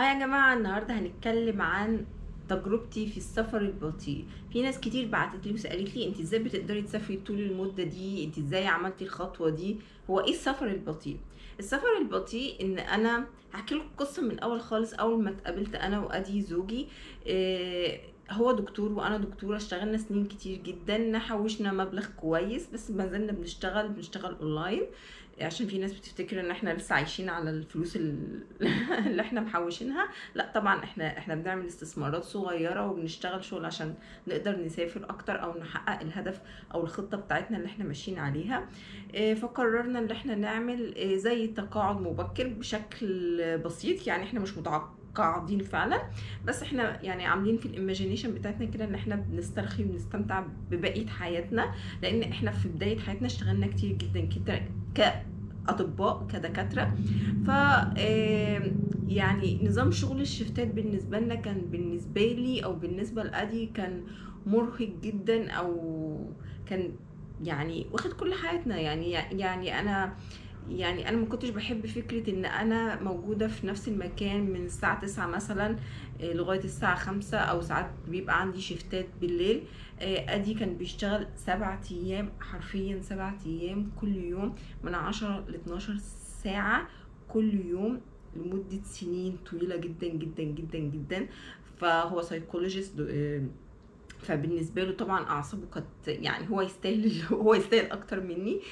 ها يا جماعة النهاردة هنتكلم عن تجربتي في السفر البطيء في ناس كتير بعتت لي وسالت لي انت ازاي بتقدري تسافري طول المده دي انت ازاي عملتي الخطوه دي هو ايه السفر البطيء السفر البطيء ان انا هحكي لكم قصه من اول خالص اول ما اتقابلت انا وادي زوجي إيه هو دكتور وانا دكتوره اشتغلنا سنين كتير جدا حوشنا مبلغ كويس بس ما زلنا بنشتغل بنشتغل اونلاين عشان في ناس بتفتكر ان احنا لسه عايشين على الفلوس ال- اللي احنا محوشينها لا طبعا احنا احنا بنعمل استثمارات صغيره وبنشتغل شغل عشان نقدر نسافر اكتر او نحقق الهدف او الخطه بتاعتنا اللي احنا ماشيين عليها إيه، فقررنا ان احنا نعمل إيه، زي تقاعد مبكر بشكل بسيط يعني احنا مش متقاعدين فعلا بس احنا يعني عاملين في الايماجينيشن بتاعتنا كده ان احنا بنسترخي وبنستمتع ببقيه حياتنا لان احنا في بدايه حياتنا اشتغلنا كتير جدا كده كاطباء كدكاتره ف آم، يعني نظام شغل الشفتات بالنسبه لنا كان بالنسبه لي او بالنسبه لادي كان مرهق جدا او كان يعني واخد كل حياتنا يعني يعني انا يعني انا ما كنتش بحب فكره ان انا موجوده في نفس المكان من الساعه 9 مثلا آه، لغايه الساعه 5 او ساعات بيبقى عندي شفتات بالليل آه، ادي كان بيشتغل سبعة ايام حرفيا سبعة ايام كل يوم من 10 ل 12 ساعه كل يوم لمده سنين طويله جدا جدا جدا جدا فهو سايكولوجيست فبالنسبه له طبعا اعصابه كانت يعني هو يستاهل هو يستاهل اكتر مني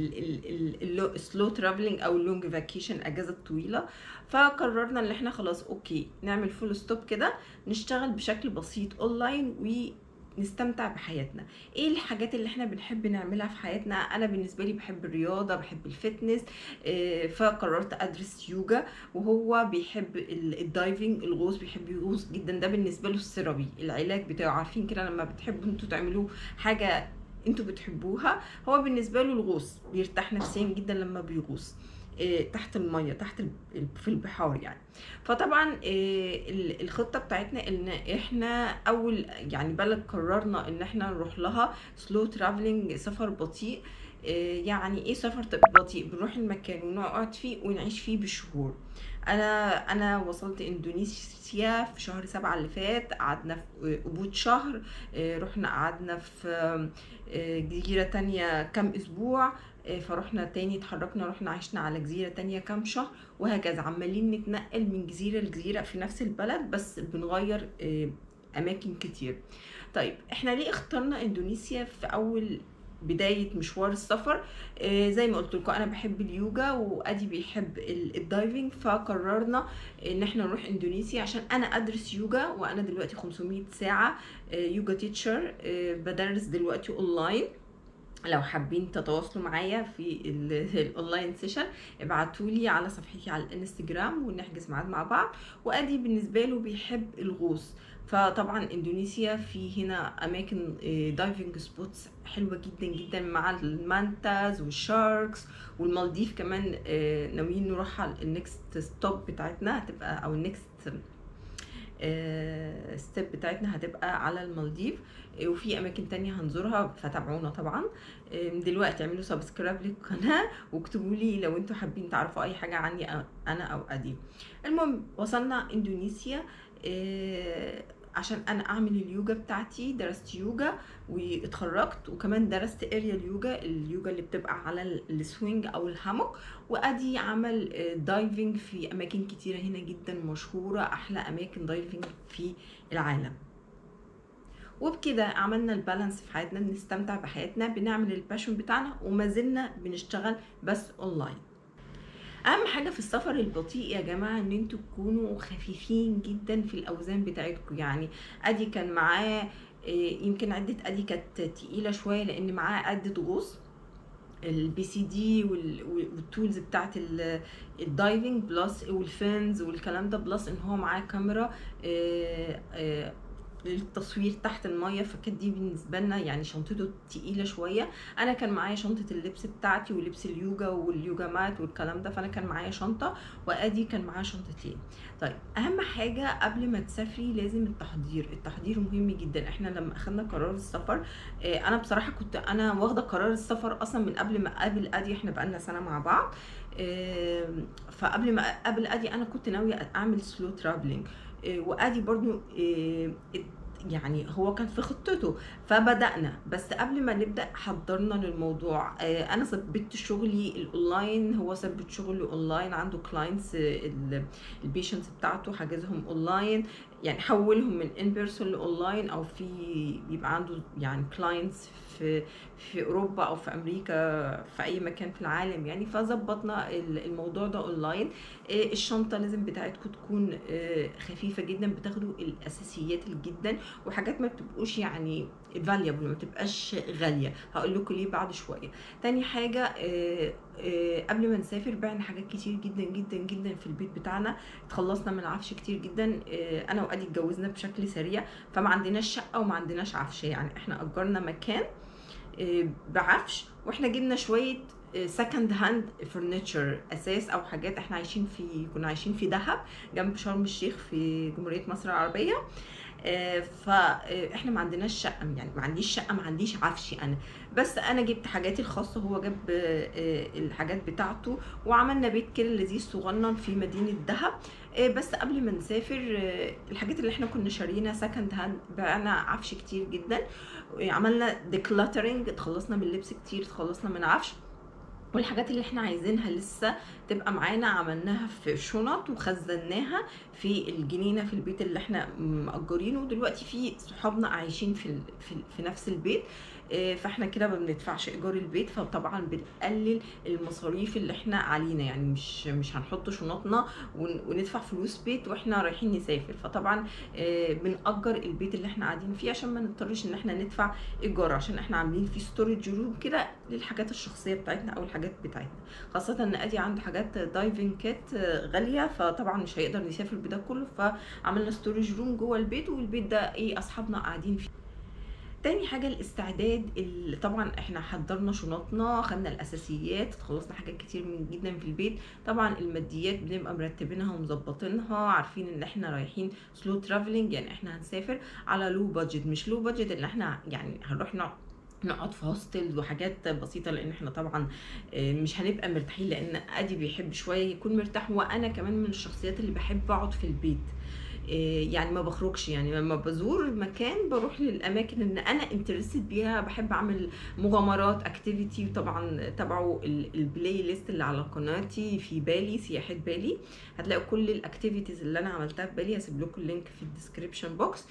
السلو ترافلنج او اللونج فاكيشن اجازه طويله فقررنا ان احنا خلاص اوكي نعمل فول ستوب كده نشتغل بشكل بسيط اونلاين ونستمتع بحياتنا ايه الحاجات اللي احنا بنحب نعملها في حياتنا انا بالنسبه لي بحب الرياضه بحب الفتنس آه، فقررت ادرس يوجا وهو بيحب ال- الدايفنج الغوص بيحب يغوص جدا ده بالنسبه له الثيرابي العلاج بتاعه عارفين كده لما بتحبوا انتوا تعملوا حاجه انتوا بتحبوها هو بالنسبه له الغوص بيرتاح نفسيا جدا لما بيغوص إيه، تحت الميه تحت ال- في البحار يعني فطبعا إيه، ال- الخطه بتاعتنا ان احنا اول يعني بلد قررنا ان احنا نروح لها سلو ترافلنج سفر بطيء إيه، يعني ايه سفر بطيء بنروح المكان ونقعد فيه ونعيش فيه بالشهور انا انا وصلت اندونيسيا في شهر سبعة اللي فات قعدنا في قبود شهر إيه، رحنا قعدنا في آه، جزيرة تانية كام اسبوع آه، فروحنا تاني اتحركنا رحنا عشنا على جزيرة تانية كام شهر وهكذا عمالين نتنقل من جزيرة لجزيرة في نفس البلد بس بنغير آه، أماكن كتير طيب احنا ليه اخترنا اندونيسيا في أول بداية مشوار السفر آه، زي ما قلت لكم انا بحب اليوجا وادي بيحب ال- الدايفنج فقررنا ان احنا نروح اندونيسيا عشان انا ادرس يوجا وانا دلوقتي 500 ساعة آه، يوجا تيتشر آه، بدرس دلوقتي اونلاين لو حابين تتواصلوا معايا في ال- الاونلاين سيشن ابعتوا لي على صفحتي على الانستجرام ونحجز ميعاد مع بعض وادي بالنسبه له بيحب الغوص فطبعا اندونيسيا في هنا اماكن دايفنج سبوتس حلوه جدا جدا مع المانتاز والشاركس والمالديف كمان آه، ناويين نروحها النكست ستوب بتاعتنا هتبقى او النكست ستيب بتاعتنا هتبقى على المالديف آه، وفي اماكن تانية هنزورها فتابعونا طبعا آه، من دلوقتي اعملوا سبسكرايب للقناه واكتبوا لي لو انتوا حابين تعرفوا اي حاجه عني أ- انا او ادي المهم وصلنا اندونيسيا آه، عشان انا اعمل اليوجا بتاعتي درست يوجا واتخرجت وكمان درست اريا اليوجا اليوجا اللي بتبقى على ال- السوينج او الهاموك وادي عمل آه، دايفنج في اماكن كتيره هنا جدا مشهوره احلى اماكن دايفنج في العالم وبكده عملنا البالانس في حياتنا بنستمتع بحياتنا بنعمل الباشون بتاعنا وما زلنا بنشتغل بس اونلاين اهم حاجه في السفر البطيء يا جماعه ان انتوا تكونوا خفيفين جدا في الاوزان بتاعتكم يعني ادي كان معاه إيه، يمكن عده ادي كانت تقيله شويه لان معاه عده غوص البي سي دي والتولز بتاعت ال- الدايفنج بلس والفينز والكلام ده بلس ان هو معاه كاميرا آه، آه، للتصوير تحت المية فكانت دي بالنسبة لنا يعني شنطته تقيلة شوية أنا كان معايا شنطة اللبس بتاعتي ولبس اليوجا واليوجا مات والكلام ده فأنا كان معايا شنطة وأدي كان معايا شنطتين طيب أهم حاجة قبل ما تسافري لازم التحضير التحضير مهم جدا احنا لما أخدنا قرار السفر آه، أنا بصراحة كنت أنا واخدة قرار السفر أصلا من قبل ما أقابل أدي احنا بقالنا سنة مع بعض آم، فقبل ما اقابل ادي انا كنت ناويه اعمل سلو ترافلينج وادي برضو آه، يعني هو كان في خطته فبدأنا بس قبل ما نبدأ حضرنا للموضوع آه، أنا ثبت شغلي الأونلاين هو ثبت شغلي أونلاين عنده كلاينتس البيشنتس بتاعته حاجزهم أونلاين يعني حولهم من ان بيرسون لاونلاين او في بيبقى عنده يعني كلاينتس في في اوروبا او في امريكا في اي مكان في العالم يعني فظبطنا ال- الموضوع ده اونلاين آه، الشنطه لازم بتاعتكم تكون آه، خفيفه جدا بتاخدوا الاساسيات جدا وحاجات ما بتبقوش يعني فاليبل ما بتبقاش غاليه هقول لكم ليه بعد شويه تاني حاجه آه، آه، قبل ما نسافر بعنا حاجات كتير جدا جدا جدا في البيت بتاعنا اتخلصنا من العفش كتير جدا آه، انا وادي اتجوزنا بشكل سريع فما عندناش شقه وما عندناش عفش يعني احنا اجرنا مكان آه، بعفش واحنا جبنا شويه سكند هاند فرنتشر اساس او حاجات احنا عايشين في كنا عايشين في دهب جنب شرم الشيخ في جمهوريه مصر العربيه آه، فاحنا ما عندناش شقه يعني ما عنديش شقه ما عنديش عفشي انا بس انا جبت حاجاتي الخاصه هو جاب آه، آه، الحاجات بتاعته وعملنا بيت كده لذيذ صغنن في مدينه دهب آه، بس قبل ما نسافر آه، الحاجات اللي احنا كنا شارينا سكند هاند بعنا عفش كتير جدا عملنا ديكلاترنج اتخلصنا من لبس كتير اتخلصنا من عفش والحاجات اللي احنا عايزينها لسه تبقى معانا عملناها في شنط وخزناها في الجنينه في البيت اللي احنا مأجرينه ودلوقتي في صحابنا عايشين في ال- في, ال- في نفس البيت اه، فاحنا كده ما بندفعش ايجار البيت فطبعا بنقلل المصاريف اللي احنا علينا يعني مش مش هنحط شنطنا ون- وندفع فلوس بيت واحنا رايحين نسافر فطبعا اه، بنأجر البيت اللي احنا قاعدين فيه عشان ما نضطرش ان احنا ندفع ايجار عشان احنا عاملين فيه ستورج روم كده للحاجات الشخصيه بتاعتنا او الحاجات بتاعتنا خاصه ان ادي عنده حاجات دايفنج كات غاليه فطبعا مش هيقدر يسافر بده كله فعملنا ستورج روم جوه البيت والبيت ده ايه اصحابنا قاعدين فيه تاني حاجة الاستعداد اللي طبعا احنا حضرنا شنطنا خدنا الاساسيات خلصنا حاجات كتير من جدا في البيت طبعا الماديات بنبقى مرتبينها ومظبطينها عارفين ان احنا رايحين سلو ترافلنج يعني احنا هنسافر على لو بادجت مش لو بادجت اللي احنا يعني هنروح نقعد نقعد في هوستلز وحاجات بسيطة لأن احنا طبعا آه، مش هنبقى مرتاحين لأن أدي بيحب شوية يكون مرتاح وأنا كمان من الشخصيات اللي بحب أقعد في البيت آه، يعني ما بخرجش يعني لما بزور مكان بروح للاماكن ان انا انترستد بيها بحب اعمل مغامرات اكتيفيتي وطبعا تابعوا ال- البلاي ليست اللي على قناتي في بالي سياحه بالي هتلاقوا كل الاكتيفيتيز اللي انا عملتها في بالي هسيب لكم اللينك في الديسكريبشن بوكس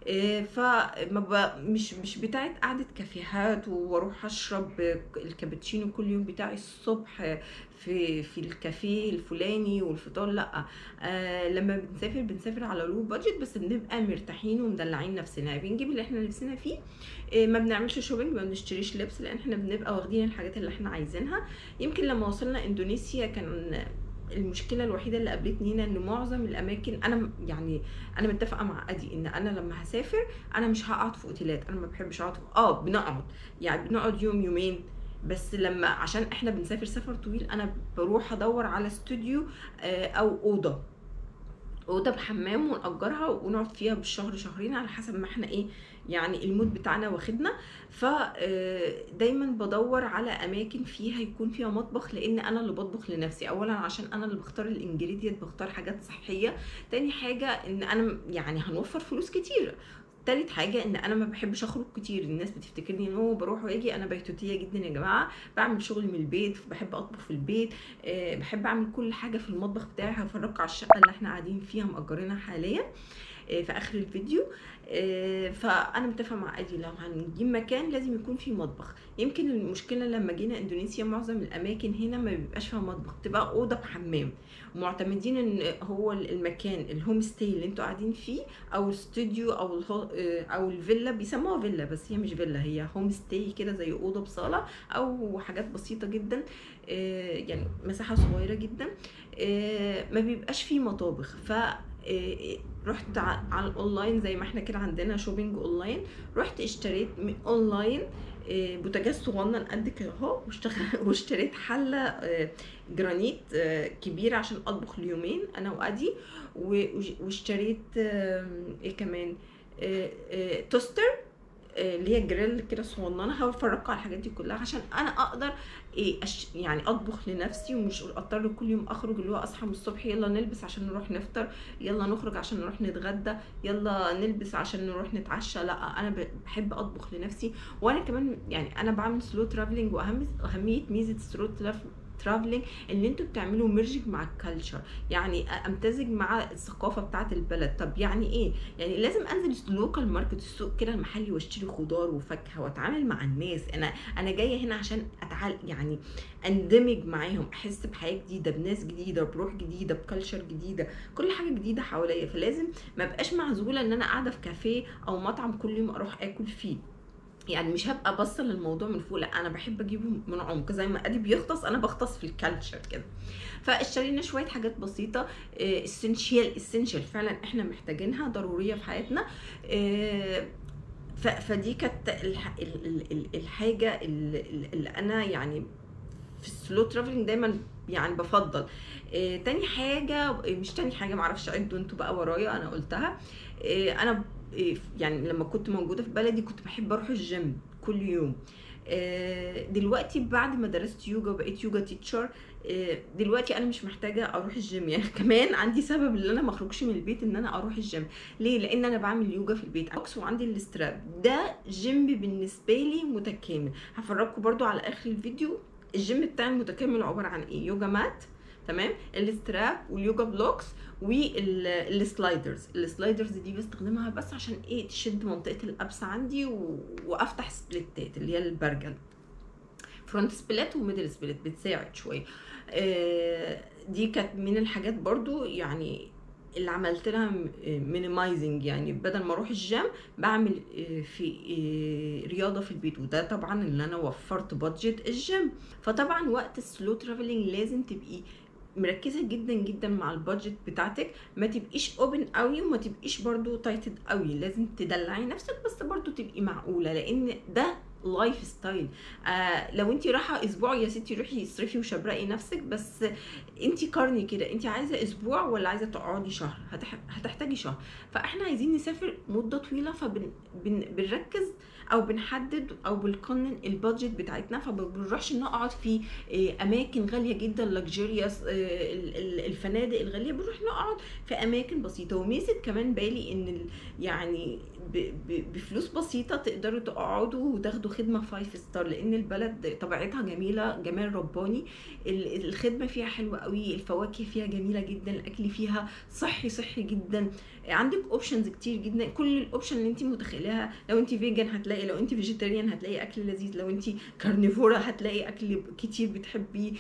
فما ب... مش مش بتاعت قعدة كافيهات واروح اشرب الكابتشينو كل يوم بتاعي الصبح في في الكافيه الفلاني والفطار لا آه لما بنسافر بنسافر على لو بادجت بس بنبقى مرتاحين ومدلعين نفسنا بنجيب اللي احنا نفسنا فيه آه ما بنعملش شوبينج ما بنشتريش لبس لان احنا بنبقى واخدين الحاجات اللي احنا عايزينها يمكن لما وصلنا اندونيسيا كان المشكله الوحيده اللي قابلتني ان معظم الاماكن انا م- يعني انا متفقه مع ادي ان انا لما هسافر انا مش هقعد في اوتيلات انا ما بحبش اقعد في... اه بنقعد يعني بنقعد يوم يومين بس لما عشان احنا بنسافر سفر طويل انا بروح ادور على استوديو آه، او اوضه اوضه بحمام ونأجرها ونقعد فيها بالشهر شهرين على حسب ما احنا ايه يعني المود بتاعنا واخدنا فدايما بدور على اماكن فيها يكون فيها مطبخ لان انا اللي بطبخ لنفسي اولا عشان انا اللي بختار الانجريدينت بختار حاجات صحيه تاني حاجه ان انا يعني هنوفر فلوس كتير تالت حاجة ان انا ما بحبش اخرج كتير الناس بتفتكرني ان هو بروح واجي انا بيتوتية جدا يا جماعة بعمل شغل من البيت بحب اطبخ في البيت أه بحب اعمل كل حاجة في المطبخ بتاعي هفرجكم على الشقة اللي احنا قاعدين فيها مأجرينها حاليا آه، في اخر الفيديو آه، فانا متفقه مع ادي لو هنجيب مكان لازم يكون فيه مطبخ يمكن المشكله لما جينا اندونيسيا معظم الاماكن هنا ما بيبقاش فيها مطبخ تبقى اوضه بحمام معتمدين ان هو المكان الهوم ستاي اللي انتوا قاعدين فيه او الاستوديو او الهو- آه، او الفيلا بيسموها فيلا بس هي مش فيلا هي هوم ستاي كده زي اوضه بصاله او حاجات بسيطه جدا آه، يعني مساحه صغيره جدا آه، ما بيبقاش فيه مطابخ ف آه، رحت ع- على الاونلاين زي ما احنا كده عندنا شوبينج اونلاين رحت اشتريت من اونلاين آه، بوتاجاز صغنن قد كده اهو واشتغ- واشتريت حله آه، جرانيت آه، كبيره عشان اطبخ ليومين انا وادي و- وش- واشتريت آم، ايه كمان آه، آه، توستر آه، اللي هي جريل كده صغننه هفرجكم على الحاجات دي كلها عشان انا اقدر ايه أش... يعني اطبخ لنفسي ومش اضطر كل يوم اخرج اللي هو اصحى من الصبح يلا نلبس عشان نروح نفطر يلا نخرج عشان نروح نتغدى يلا نلبس عشان نروح نتعشى لا انا ب- بحب اطبخ لنفسي وانا كمان يعني انا بعمل سلو ترافلنج واهم اهميه ميزه السلو ترافلنج ان انتوا بتعملوا ميرجنج مع الكالتشر يعني امتزج مع الثقافه بتاعه البلد طب يعني ايه يعني لازم انزل لوكال ماركت السوق كده المحلي واشتري خضار وفاكهه واتعامل مع الناس انا انا جايه هنا عشان اتعال يعني اندمج معاهم احس بحياه جديده بناس جديده بروح جديده بكالتشر جديده كل حاجه جديده حواليا فلازم ما بقاش معزوله ان انا قاعده في كافيه او مطعم كل يوم اروح اكل فيه يعني مش هبقى باصه للموضوع من فوق لا انا بحب اجيبه من عمق زي ما ادي بيغطس انا بغطس في الكالتشر كده فاشترينا شويه حاجات بسيطه اسينشال اسينشال فعلا احنا محتاجينها ضروريه في حياتنا آه، ف- فدي كانت الح- ال- ال- ال- الحاجه اللي اللي انا يعني في السلو ترافلنج دايما يعني بفضل آه، تاني حاجه آه، مش تاني حاجه معرفش عدوا انتوا بقى ورايا انا قلتها آه، انا آه، يعني لما كنت موجوده في بلدي كنت بحب اروح الجيم كل يوم آه، دلوقتي بعد ما درست يوجا وبقيت يوجا تيتشر دلوقتي انا مش محتاجه اروح الجيم يعني كمان عندي سبب ان انا ما اخرجش من البيت ان انا اروح الجيم ليه لان انا بعمل يوجا في البيت بوكس وعندي الاستراب ده جيم بالنسبه لي متكامل هفرجكم برضو على اخر الفيديو الجيم بتاعي المتكامل عباره عن ايه يوجا مات تمام الاستراب واليوجا بلوكس والسلايدرز السلايدرز دي بستخدمها بس عشان ايه تشد منطقه الابس عندي و... وافتح سبليتات اللي هي البرجل فرونت سبليت وميدل سبليت بتساعد شويه آه، دي كانت من الحاجات برضو يعني اللي عملت لها مينيمايزنج يعني بدل ما اروح الجيم بعمل آه، في آه، رياضه في البيت وده طبعا اللي انا وفرت بادجت الجيم فطبعا وقت السلو ترافلنج لازم تبقي مركزه جدا جدا مع البادجت بتاعتك ما تبقيش اوبن قوي وما تبقيش برضو تايتد قوي لازم تدلعي نفسك بس برضو تبقي معقوله لان ده لايف ستايل آه لو انت رايحه اسبوع يا ستي روحي اصرفي وشبرقي نفسك بس انت قارني كده انت عايزه اسبوع ولا عايزه تقعدي شهر هتح... هتحتاجي شهر فاحنا عايزين نسافر مده طويله فبنركز او بنحدد او بنقنن البادجت بتاعتنا فبنروحش نقعد في آه، اماكن غاليه جدا لكجيريوس الفنادق الغاليه بنروح نقعد في اماكن بسيطه وميزه كمان بالي ان ال- يعني ب- ب- بفلوس بسيطه تقدروا تقعدوا وتاخدوا خدمه فايف ستار لان البلد طبيعتها جميله جمال رباني ال- الخدمه فيها حلوه قوي الفواكه فيها جميله جدا الاكل فيها صحي صحي جدا عندك اوبشنز كتير جدا كل الاوبشن اللي انت متخيلها لو انت فيجن هتلاقي لو انت فيجيتيريان هتلاقي اكل لذيذ لو انت كارنيفورا هتلاقي اكل كتير بتحبيه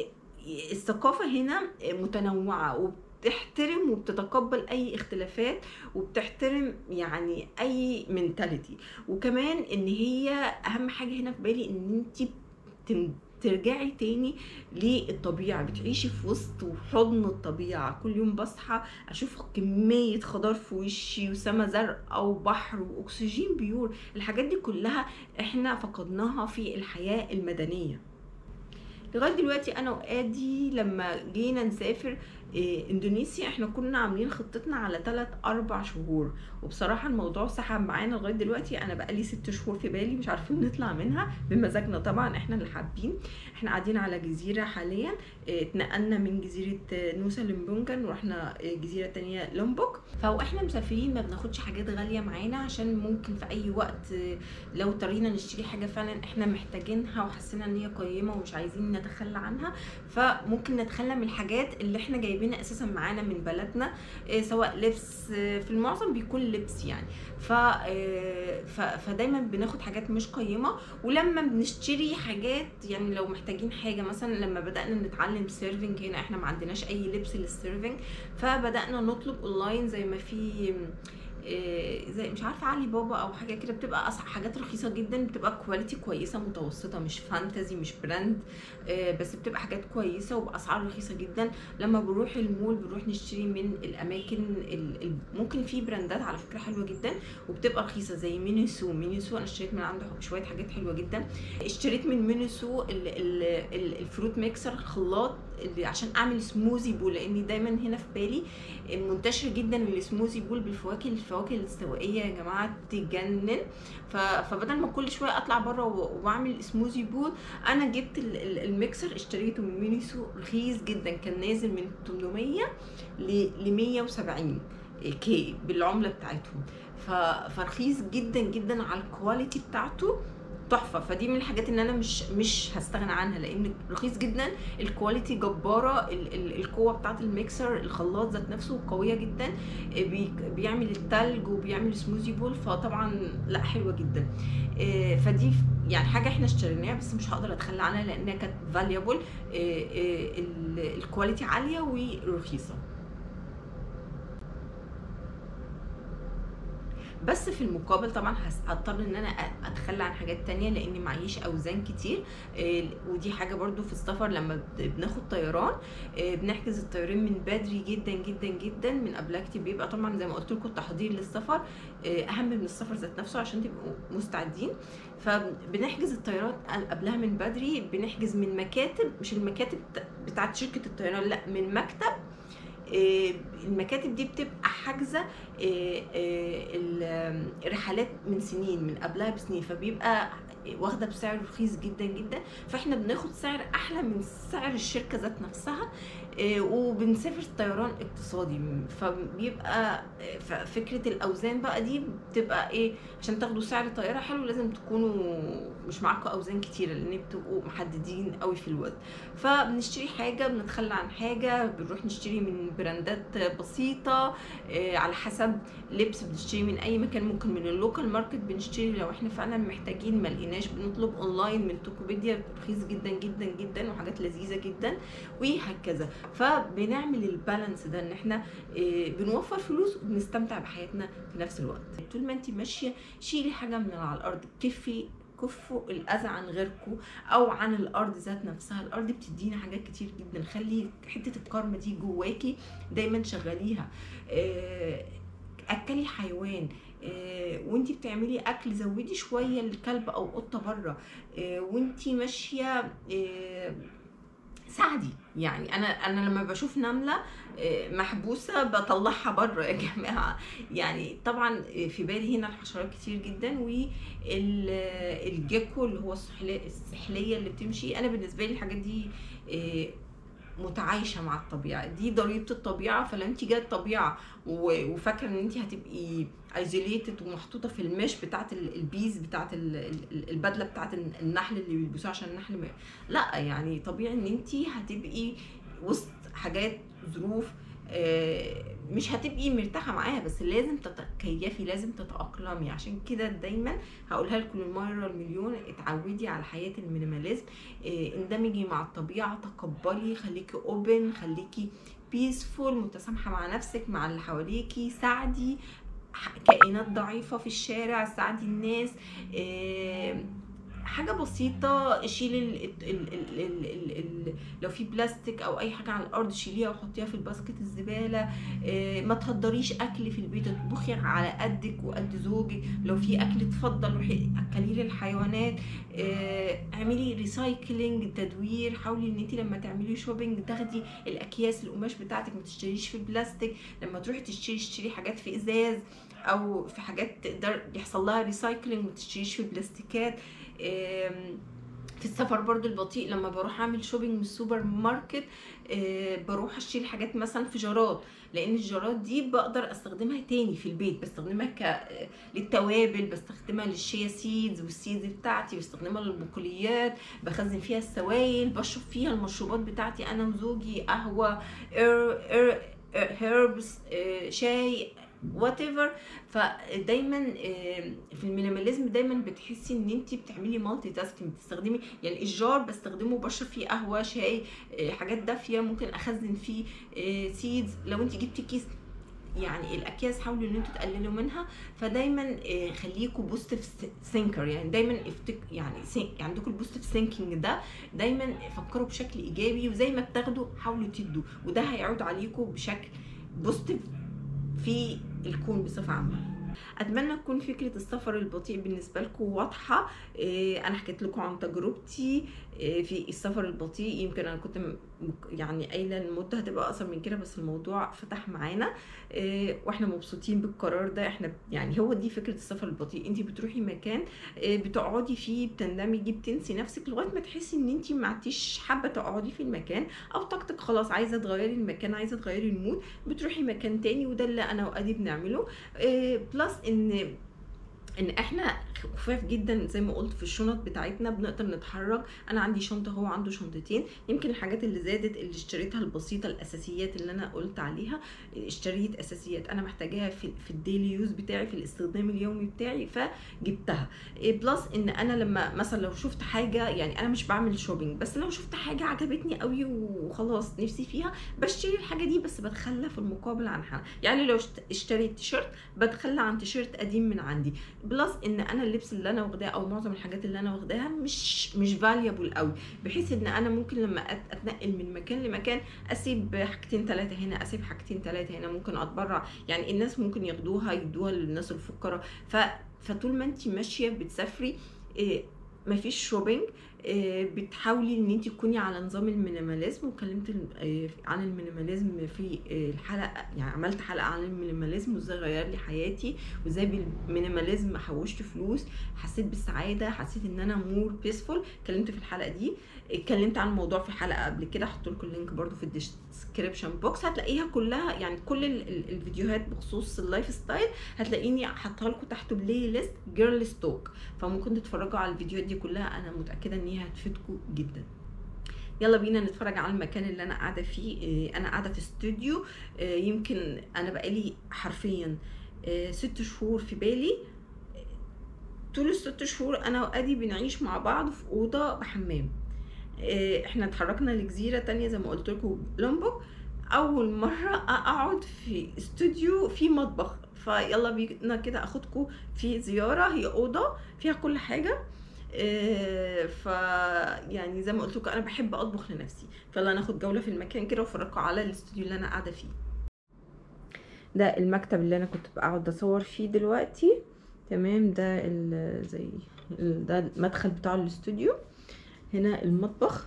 الثقافه هنا متنوعه وبتحترم وبتتقبل اي اختلافات وبتحترم يعني اي منتاليتي وكمان ان هي اهم حاجه هنا في بالي ان انت تم- ترجعي تاني للطبيعة بتعيشي في وسط وحضن الطبيعة كل يوم بصحى أشوف كمية خضار في وشي وسما زرقاء وبحر وأكسجين بيور الحاجات دي كلها احنا فقدناها في الحياة المدنية لغايه دلوقتي انا وادي لما جينا نسافر إيه، اندونيسيا احنا كنا عاملين خطتنا على 3 4 شهور وبصراحه الموضوع سحب معانا لغايه دلوقتي انا بقالي 6 شهور في بالي مش عارفين نطلع منها بمزاجنا طبعا احنا اللي حابين احنا قاعدين على جزيره حاليا إيه، اتنقلنا من جزيره آه، نوسا لمبونجان ورحنا آه، جزيره تانية لومبوك فاحنا مسافرين ما بناخدش حاجات غاليه معانا عشان ممكن في اي وقت آه، لو اضطرينا نشتري حاجه فعلا احنا محتاجينها وحسينا ان هي قيمه ومش عايزين نتخلى عنها فممكن نتخلى من الحاجات اللي احنا جايبينها اساسا معانا من بلدنا إيه، سواء لبس إيه، في المعظم بيكون لبس يعني ف إيه، ف- فدايما بناخد حاجات مش قيمه ولما بنشتري حاجات يعني لو محتاجين حاجه مثلا لما بدانا نتعلم سيرفنج هنا احنا ما عندناش اي لبس للسيرفنج فبدانا نطلب اونلاين زي ما في آه، زي مش عارفه علي بابا او حاجه كده بتبقى أصح حاجات رخيصه جدا بتبقى كواليتي كويسه متوسطه مش فانتزي مش براند آه، بس بتبقى حاجات كويسه وباسعار رخيصه جدا لما بنروح المول بنروح نشتري من الاماكن ال- ال- ممكن في براندات على فكره حلوه جدا وبتبقى رخيصه زي مينيسو مينيسو انا اشتريت من عنده شويه حاجات حلوه جدا اشتريت من مينيسو ال- ال- ال- الفروت ميكسر خلاط اللي عشان اعمل سموزي بول لاني دايما هنا في بالي منتشر جدا السموزي بول بالفواكه الفواكه الاستوائيه يا جماعه تجنن ف- فبدل ما كل شويه اطلع بره و- واعمل سموزي بول انا جبت ال- ال- الميكسر اشتريته من مينيسو رخيص جدا كان نازل من 800 ل 170 كي بالعمله بتاعتهم ف- فرخيص جدا جدا على الكواليتي بتاعته تحفه فدي من الحاجات ان انا مش مش هستغنى عنها لان رخيص جدا الكواليتي جباره ال- ال- القوه بتاعت الميكسر الخلاط ذات نفسه قويه جدا بي- بيعمل التلج وبيعمل سموزي بول فطبعا لا حلوه جدا آه، فدي يعني حاجه احنا اشتريناها بس مش هقدر اتخلى عنها لانها كانت فاليبل الكواليتي عاليه ورخيصه بس في المقابل طبعا هس- هضطر ان انا أ- اتخلى عن حاجات تانية لاني معيش اوزان كتير آه، ودي حاجه برضو في السفر لما بت- بناخد طيران آه، بنحجز الطيارين من بدري جدا جدا جدا من قبلها كتير بيبقى طبعا زي ما قلت لكم التحضير للسفر آه، اهم من السفر ذات نفسه عشان تبقوا مستعدين فبنحجز الطيارات قبلها من بدري بنحجز من مكاتب مش المكاتب بتاعت شركه الطيران لا من مكتب آه، المكاتب دي بتبقى حاجزه آه، آه، ال- الرحلات من سنين من قبلها بسنين فبيبقى واخده بسعر رخيص جدا جدا فاحنا بناخد سعر احلى من سعر الشركه ذات نفسها آه، وبنسافر طيران اقتصادي فبيبقى آه، ف- فكره الاوزان بقى دي بتبقى ايه عشان تاخدوا سعر طياره حلو لازم تكونوا مش معاكم اوزان كتيره لان بتبقوا محددين قوي في الوزن فبنشتري حاجه بنتخلى عن حاجه بنروح نشتري من براندات بسيطه آه، على حسب لبس بنشتري من اي مكان ممكن من اللوكال ماركت بنشتري لو احنا فعلا محتاجين ما لقيناش بنطلب اونلاين من توكوبيديا رخيص جدا جدا جدا وحاجات لذيذه جدا وهكذا فبنعمل البالانس ده ان احنا آه، بنوفر فلوس وبنستمتع بحياتنا في نفس الوقت طول ما انت ماشيه شيلي حاجه من على الارض كفي كفوا الاذى عن غيركم او عن الارض ذات نفسها الارض بتدينا حاجات كتير جدا خلي حته الكارما دي جواكي دايما شغليها آه، اكلي حيوان آه، وانتي بتعملي اكل زودي شويه الكلب او قطه بره آه، وانتي ماشيه آه، ساعدي يعني انا انا لما بشوف نمله آه، محبوسه بطلعها بره يا جماعه يعني طبعا في بالي هنا الحشرات كتير جدا والجيكو اللي هو السحلية, السحليه اللي بتمشي انا بالنسبه لي الحاجات دي آه، متعايشه مع الطبيعه دي ضريبه الطبيعه فلو انت جايه الطبيعه و- وفاكره ان انت هتبقي ايزوليتد ومحطوطه في المش بتاعت ال- البيز بتاعت ال- ال- البدله بتاعت النحل اللي بيلبسوها عشان النحل ما لا يعني طبيعي ان انت هتبقي وسط حاجات ظروف آه، مش هتبقي مرتاحه معاها بس لازم تتكيفي لازم تتاقلمي عشان كده دايما هقولها لكم المره المليون اتعودي على حياه المينيماليزم آه، اندمجي مع الطبيعه تقبلي خليكي اوبن خليكي بيسفول متسامحه مع نفسك مع اللي حواليكي ساعدي ح- كائنات ضعيفه في الشارع ساعدي الناس آه، حاجة بسيطة شيلي ال ال ال ال ال ال لو في بلاستيك او اي حاجة على الارض شيليها وحطيها في الباسكت الزبالة آه، ما تهدريش اكل في البيت اطبخي على قدك وقد زوجك لو في اكل اتفضل روحي اكليه للحيوانات آه، اعملي ريسايكلينج تدوير حاولي ان انت لما تعملي شوبينج تاخدي الاكياس القماش بتاعتك ما تشتريش في بلاستيك لما تروحي تشتري تشتري حاجات في ازاز او في حاجات تقدر يحصل لها ريسايكلينج ما تشتريش في بلاستيكات آم، في السفر برضو البطيء لما بروح اعمل شوبينج من السوبر ماركت آه، بروح اشتري حاجات مثلا في جارات لان الجارات دي بقدر استخدمها تاني في البيت بستخدمها ك آه، للتوابل بستخدمها للشيا سيدز والسيدز بتاعتي بستخدمها للبقوليات بخزن فيها السوائل بشرب فيها المشروبات بتاعتي انا وزوجي قهوه هيربس شاي وات ايفر فدايما آه، في المينيماليزم دايما بتحسي ان انت بتعملي مالتي تاسكينج بتستخدمي يعني الجار بستخدمه بشرب فيه قهوه شاي آه، حاجات دافيه ممكن اخزن فيه سيدز لو انت جبتي كيس يعني الاكياس حاولوا ان انتوا تقللوا منها فدايما آه، خليكوا بوزيتيف ثينكر يعني دايما افتك يعني think- عندكم البوزيتيف ثينكينج ده دايما فكروا بشكل ايجابي وزي ما بتاخدوا حاولوا تدوا وده هيعود عليكم بشكل بوزيتيف في الكون بصفه عامه اتمنى تكون فكره السفر البطيء بالنسبه لكم واضحه إيه، انا حكيت لكم عن تجربتي إيه، في السفر البطيء يمكن انا كنت م- يعني قايله المده هتبقى اقصر من كده بس الموضوع فتح معانا إيه، واحنا مبسوطين بالقرار ده احنا يعني هو دي فكره السفر البطيء انت بتروحي مكان إيه، بتقعدي فيه بتندمجي بتنسي نفسك لغايه ما تحسي ان انت ما عدتيش حابه تقعدي في المكان او طاقتك خلاص عايزه تغيري المكان عايزه تغيري المود بتروحي مكان تاني وده اللي انا وادي بنعمله بلس ان ان احنا خفاف جدا زي ما قلت في الشنط بتاعتنا بنقدر نتحرك انا عندي شنطه هو عنده شنطتين يمكن الحاجات اللي زادت اللي اشتريتها البسيطه الاساسيات اللي انا قلت عليها اشتريت اساسيات انا محتاجاها في في الديلي يوز بتاعي في الاستخدام اليومي بتاعي فجبتها بلس ان انا لما مثلا لو شفت حاجه يعني انا مش بعمل شوبينج بس لو شفت حاجه عجبتني قوي وخلاص نفسي فيها بشتري الحاجه دي بس بتخلى في المقابل عنها يعني لو اشت- اشتريت تيشيرت بتخلى عن تيشيرت قديم من عندي بلس ان انا اللبس اللي انا واخداه او معظم الحاجات اللي انا واخداها مش مش فاليبل قوي بحيث ان انا ممكن لما أت- اتنقل من مكان لمكان اسيب حاجتين ثلاثه هنا اسيب حاجتين ثلاثه هنا ممكن اتبرع يعني الناس ممكن ياخدوها يدوها للناس الفقراء ف فطول ما انت ماشيه بتسافري إيه مفيش شوبينج إيه بتحاولي ان انت تكوني على نظام المينيماليزم وكلمت ال- إيه عن المينيماليزم في إيه الحلقه يعني عملت حلقه عن المينيماليزم وازاي غير لي حياتي وازاي بالمينيماليزم حوشت فلوس حسيت بالسعاده حسيت ان انا مور بيسفول اتكلمت في الحلقه دي اتكلمت عن الموضوع في حلقه قبل كده هحط لكم اللينك برده في الديسكريبشن بوكس هتلاقيها كلها يعني كل ال- ال- الفيديوهات بخصوص اللايف ستايل هتلاقيني حاطها لكم تحت بلاي ليست جيرل ستوك فممكن تتفرجوا على الفيديوهات دي كلها انا متاكده ان هي هتفيدكم جدا يلا بينا نتفرج على المكان اللي انا قاعده فيه إيه، انا قاعده في استوديو إيه، يمكن انا بقالي حرفيا إيه، ست شهور في بالي طول الست شهور انا وادي بنعيش مع بعض في اوضه بحمام إيه، احنا اتحركنا لجزيره تانية زي ما قلت لكم لومبوك اول مره اقعد في استوديو في مطبخ فيلا بينا كده اخدكم في زياره هي اوضه فيها كل حاجه إيه، ف يعني زي ما قلت لكم انا بحب اطبخ لنفسي فيلا ناخد جوله في المكان كده وافرجكم على الاستوديو اللي انا قاعده فيه ده المكتب اللي انا كنت بقعد اصور فيه دلوقتي تمام ده ال- زي ال- ده المدخل بتاع الاستوديو هنا المطبخ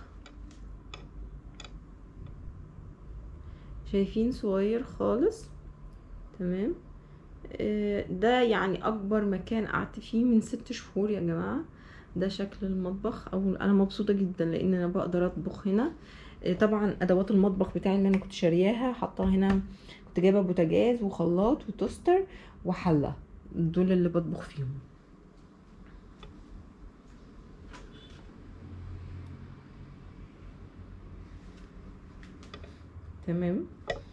شايفين صغير خالص تمام آه، ده يعني اكبر مكان قعدت فيه من ست شهور يا جماعه ده شكل المطبخ او انا مبسوطه جدا لان انا بقدر اطبخ هنا آه، طبعا ادوات المطبخ بتاعي اللي انا كنت شارياها حطاها هنا كنت جايبه بوتاجاز وخلاط وتوستر وحله دول اللي بطبخ فيهم تمام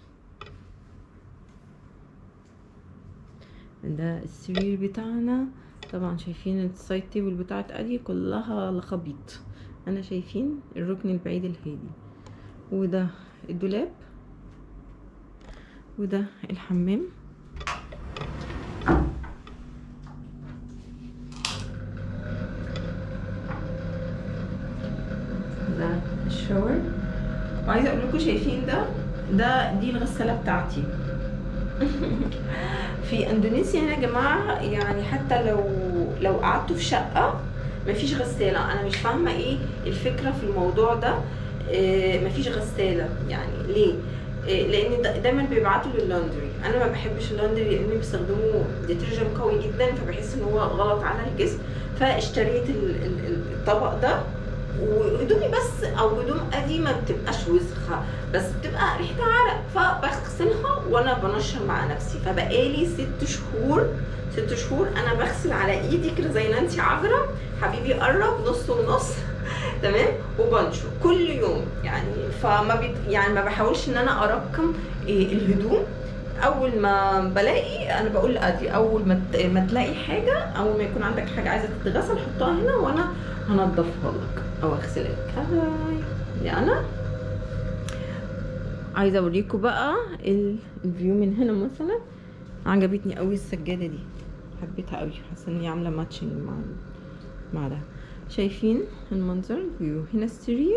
ده السرير بتاعنا طبعا شايفين السايد تيبل بتاعت ادي كلها لخبيط انا شايفين الركن البعيد الهادي وده الدولاب وده الحمام ده الشاور وعايزه اقول لكم شايفين ده ده دي الغساله بتاعتي في اندونيسيا هنا يا جماعه يعني حتى لو لو قعدتوا في شقه مفيش غساله انا مش فاهمه ايه الفكره في الموضوع ده إيه مفيش غساله يعني ليه إيه لان دا- دايما بيبعتوا لللاندري انا ما بحبش اللاندري لان بيستخدموا ديترجنت قوي جدا فبحس ان هو غلط على الجسم فاشتريت ال- ال- ال- الطبق ده وهدومي بس او هدوم ادي ما بتبقاش وسخه بس بتبقى ريحتها عرق فبغسلها وانا بنشر مع نفسي فبقالي ست شهور ست شهور انا بغسل على ايدي كده زي نانسي عجرم حبيبي قرب نص ونص تمام وبنشر كل يوم يعني فما بيت يعني ما بحاولش ان انا ارقم إيه الهدوم اول ما بلاقي انا بقول لادي اول ما ت- ما تلاقي حاجه اول ما يكون عندك حاجه عايزه تتغسل حطها هنا وانا هنضفها لك او اغسلها لك هاي دي انا عايزه اوريكم بقى ال- الفيو من هنا مثلا عجبتني قوي السجاده دي حبيتها قوي حاسه ان هي عامله ماتشنج مع مع ده شايفين المنظر الفيو هنا السرير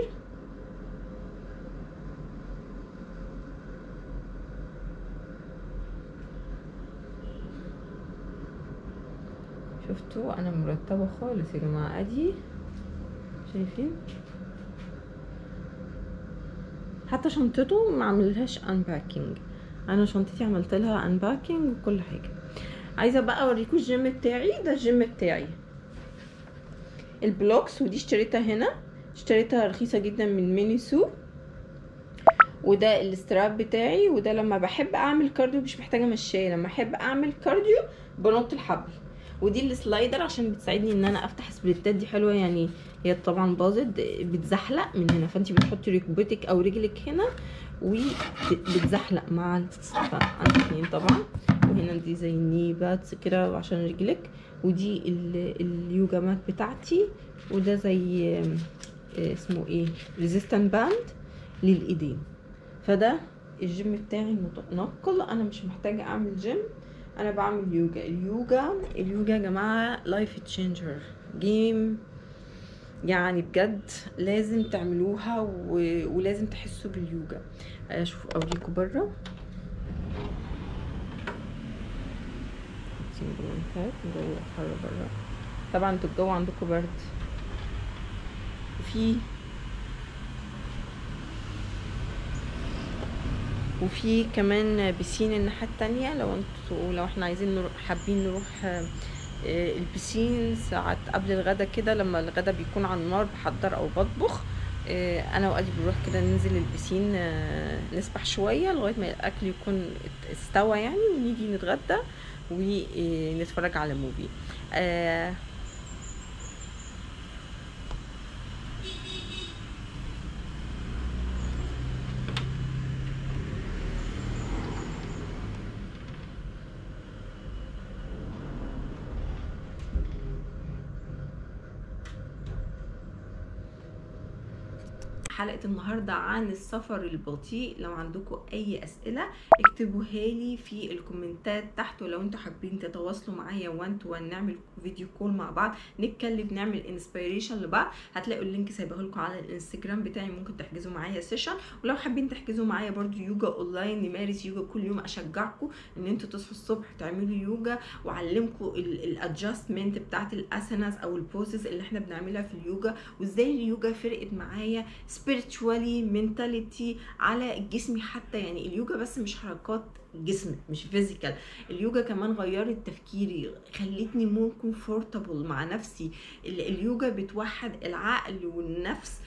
شفتوا انا مرتبه خالص يا جماعه ادي شايفين حتى شنطته ما عملهاش انباكينج انا شنطتي عملت لها انباكينج وكل حاجه عايزه بقى اوريكم الجيم بتاعي ده الجيم بتاعي البلوكس ودي اشتريتها هنا اشتريتها رخيصه جدا من مينيسو وده الاستراب بتاعي وده لما بحب اعمل كارديو مش محتاجه مشايه لما احب اعمل كارديو بنط الحبل ودي السلايدر عشان بتساعدني ان انا افتح سبليتات دي حلوه يعني هي طبعا باظت بتزحلق من هنا فانت بتحطي ركبتك او رجلك هنا وبتزحلق مع عندي اتنين طبعا وهنا دي زي الني باتس كده عشان رجلك ودي ال- اليوجا مات بتاعتي وده زي آم، آه، اسمه ايه ريزيستنت باند للايدين فده الجيم بتاعي متنقل انا مش محتاجه اعمل جيم انا بعمل يوجا اليوجا اليوجا يا جماعه لايف تشينجر جيم يعني بجد لازم تعملوها و... ولازم تحسوا باليوجا اشوف اوريكم بره سيمبلانتات الجو حر بره طبعا انتوا الجو عندكم برد وفي وفي كمان بسين الناحية التانية لو انتوا لو احنا عايزين نروح حابين نروح آه، آه، البسين ساعات قبل الغدا كده لما الغدا بيكون على النار بحضر او بطبخ آه، انا وادي بنروح كده ننزل البسين آه، نسبح شوية لغاية ما الاكل يكون ات- استوى يعني ونيجي نتغدى ونتفرج على موفي آه، حلقة النهاردة عن السفر البطيء لو عندكم أي أسئلة اكتبوها لي في الكومنتات تحت ولو انتوا حابين تتواصلوا معايا وان تو وان نعمل فيديو كول مع بعض نتكلم نعمل انسبيريشن لبعض هتلاقوا اللينك سايبه لكم على الانستجرام بتاعي ممكن تحجزوا معايا سيشن ولو حابين تحجزوا معايا برضو يوجا اونلاين نمارس يوجا كل يوم اشجعكم ان انتوا تصحوا الصبح تعملوا يوجا واعلمكم الادجستمنت بتاعت الاسنس او البوزز اللي احنا بنعملها في اليوجا وازاي اليوجا فرقت معايا spiritually mentality على جسمي حتى يعني اليوجا بس مش حركات جسم مش فيزيكال اليوجا كمان غيرت تفكيري خلتني مور كومفورتابل مع نفسي ال- اليوجا بتوحد العقل والنفس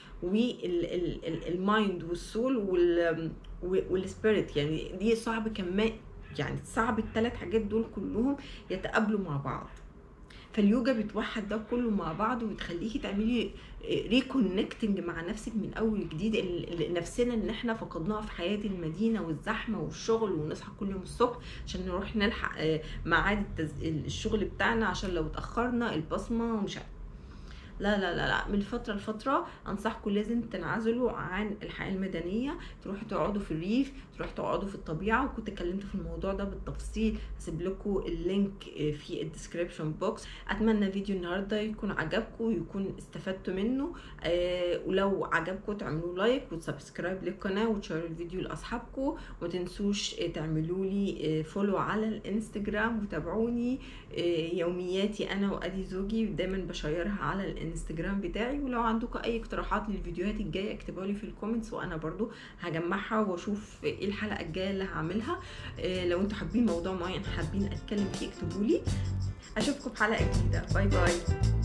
والمايند والسول والسبيريت يعني دي صعب كمان يعني صعب الثلاث حاجات دول كلهم يتقابلوا مع بعض فاليوجا بتوحد ده كله مع بعض وتخليكي تعملي ريكونكتنج مع نفسك من اول وجديد ال- ال- نفسنا اللي احنا فقدناها في حياه المدينه والزحمه والشغل ونصحى كل يوم الصبح عشان نروح نلحق آه، ميعاد التز- الشغل بتاعنا عشان لو اتاخرنا البصمه ومش عارف لا لا لا لا من فتره لفتره انصحكم لازم تنعزلوا عن الحياه المدنيه تروحوا تقعدوا في الريف تروحوا تقعدوا في الطبيعه وكنت اتكلمت في الموضوع ده بالتفصيل هسيب لكم اللينك في الديسكريبشن بوكس اتمنى فيديو النهارده يكون عجبكم ويكون استفدتوا منه آه ولو عجبكم تعملوا لايك وتسبسكرايب للقناه وتشيروا الفيديو لاصحابكم وما تنسوش آه، تعملوا لي فولو على الانستجرام وتابعوني آه، يومياتي انا وادي زوجي دايما بشيرها على الانستجرام بتاعي ولو عندكم اي اقتراحات للفيديوهات الجايه اكتبوا لي في الكومنتس وانا برضو هجمعها واشوف ايه الحلقه الجايه اللي هعملها آه، لو انتوا حابين موضوع معين حابين اتكلم فيه اكتبوا لي اشوفكم في حلقه جديده باي باي